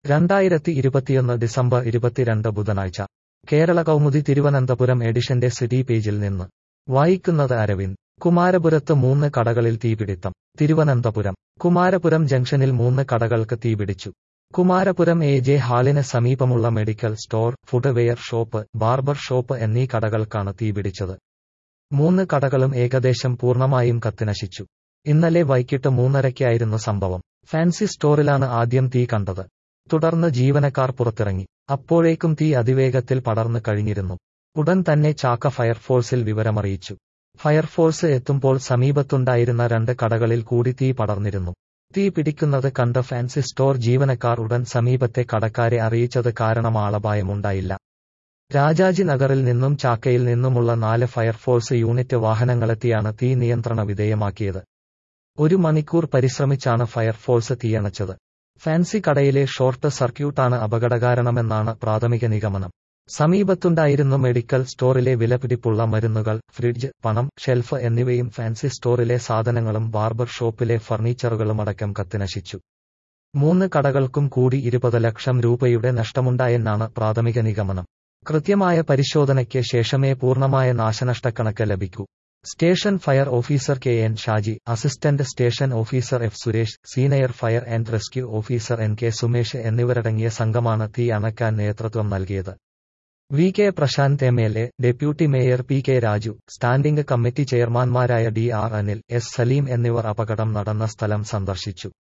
രണ്ടായിരത്തി ഇരുപത്തിയൊന്ന് ഡിസംബർ ഇരുപത്തിരണ്ട് ബുധനാഴ്ച കേരള കൗമുദി തിരുവനന്തപുരം എഡിഷന്റെ സിറ്റി പേജിൽ നിന്ന് വായിക്കുന്നത് അരവിന്ദ് കുമാരപുരത്ത് മൂന്ന് കടകളിൽ തീപിടിത്തം തിരുവനന്തപുരം കുമാരപുരം ജംഗ്ഷനിൽ മൂന്ന് കടകൾക്ക് തീപിടിച്ചു കുമാരപുരം എ ജെ ഹാളിന് സമീപമുള്ള medical store footwear shop barber shop എന്നീ കടകൾക്കാണ് തീപിടിച്ചത് മൂന്ന് കടകളും ഏകദേശം പൂർണ്ണമായും കത്തിനശിച്ചു ഇന്നലെ വൈകിട്ട് മൂന്നരയ്ക്കായിരുന്നു സംഭവം ഫാൻസി സ്റ്റോറിലാണ് ആദ്യം തീ കണ്ടത് തുടർന്ന് ജീവനക്കാർ പുറത്തിറങ്ങി അപ്പോഴേക്കും തീ അതിവേഗത്തിൽ പടർന്നു കഴിഞ്ഞിരുന്നു ഉടൻ തന്നെ ചാക്ക ഫയർഫോഴ്സിൽ വിവരമറിയിച്ചു ഫയർഫോഴ്സ് എത്തുമ്പോൾ സമീപത്തുണ്ടായിരുന്ന രണ്ട് കടകളിൽ കൂടി തീ പടർന്നിരുന്നു തീ പിടിക്കുന്നത് കണ്ട ഫാൻസി സ്റ്റോർ ജീവനക്കാർ ഉടൻ സമീപത്തെ കടക്കാരെ അറിയിച്ചത് കാരണം ആളപായമുണ്ടായില്ല രാജാജി നഗറിൽ നിന്നും ചാക്കയിൽ നിന്നുമുള്ള നാല് ഫയർഫോഴ്സ് യൂണിറ്റ് വാഹനങ്ങളെത്തിയാണ് തീ നിയന്ത്രണ വിധേയമാക്കിയത് ഒരു മണിക്കൂർ പരിശ്രമിച്ചാണ് ഫയർഫോഴ്സ് തീയണച്ചത് ഫാൻസി കടയിലെ ഷോർട്ട് സർക്യൂട്ടാണ് അപകടകാരണമെന്നാണ് പ്രാഥമിക നിഗമനം സമീപത്തുണ്ടായിരുന്നു മെഡിക്കൽ സ്റ്റോറിലെ വിലപിടിപ്പുള്ള മരുന്നുകൾ ഫ്രിഡ്ജ് പണം ഷെൽഫ് എന്നിവയും ഫാൻസി സ്റ്റോറിലെ സാധനങ്ങളും ബാർബർ ഷോപ്പിലെ ഫർണിച്ചറുകളുമടക്കം കത്തിനശിച്ചു മൂന്ന് കടകൾക്കും കൂടി ഇരുപത് ലക്ഷം രൂപയുടെ നഷ്ടമുണ്ടായെന്നാണ് പ്രാഥമിക നിഗമനം കൃത്യമായ പരിശോധനയ്ക്ക് ശേഷമേ പൂർണ്ണമായ നാശനഷ്ടക്കണക്ക് ലഭിക്കൂ station fire officer K N Shaji assistant station officer F Suresh senior fire and rescue officer N K Sumesh എന്നിവരടങ്ങിയ സംഘമാണ് തീ അണക്കാൻ നേതൃത്വം നൽകിയത് V K Prashanth M L A deputy mayor P K Raju standing committee ചെയർമാൻമാരായ D R Anil S Salim എന്നിവർ അപകടം നടന്ന സ്ഥലം സന്ദർശിച്ചു